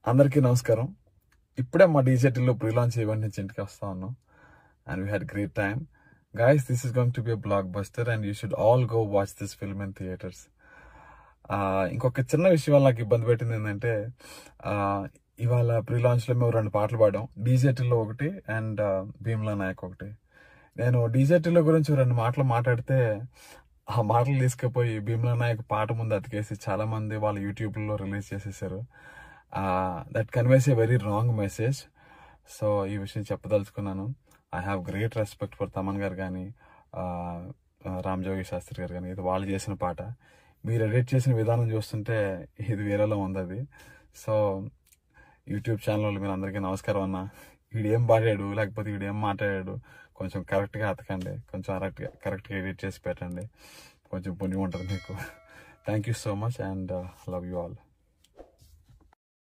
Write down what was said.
అందరికీ నమస్కారం ఇప్పుడే మా డీజేటీలో ప్రీ లాంచ్ ఈవెంట్ నుంచి ఇంటికి వస్తా ఉన్నాం and we had great time guys this is going to be blockbuster and you should all go watch this film in theatres ఇంకొక చిన్న విషయం వల్ల నాకు ఇబ్బంది పెట్టింది ఏంటంటే ఆ, ఇవాళ ప్రీ లాంచ్లో మేము రెండు పాటలు పాడాం డీజేటీలో ఒకటి అండ్ భీమ్లా నాయక్ ఒకటి నేను డీజేటీలో గురించి రెండు మాటలు మాట్లాడితే ఆ మాటలు తీసుకుపోయి భీమ్లా నాయక్ పాట ముందు అతికేసి చాలా మంది వాళ్ళ యూట్యూబ్లో రిలీజ్ చేసేసారు that conveys a very wrong message so ఈ విషయం చెప్పదలుచుకున్నాను I have great respect for Thaman garu కానీ రామ్ జోగి శాస్త్రి గారు కానీ ఇది వాళ్ళు చేసిన పాట మీరు ఎడిట్ చేసిన విధానం చూస్తుంటే ఇది వేరేలా ఉంది అది సో యూట్యూబ్ ఛానల్ మీరు అందరికీ నమస్కారం అన్న వీడు ఏం పాడాడు లేకపోతే వీడు ఏం మాట్లాడాడు కొంచెం కరెక్ట్గా అతకండి కొంచెం కరెక్ట్గా కరెక్ట్గా ఎడిట్ చేసి పెట్టండి కొంచెం పుణ్యం ఉంటుంది మీకు thank you so much and love you all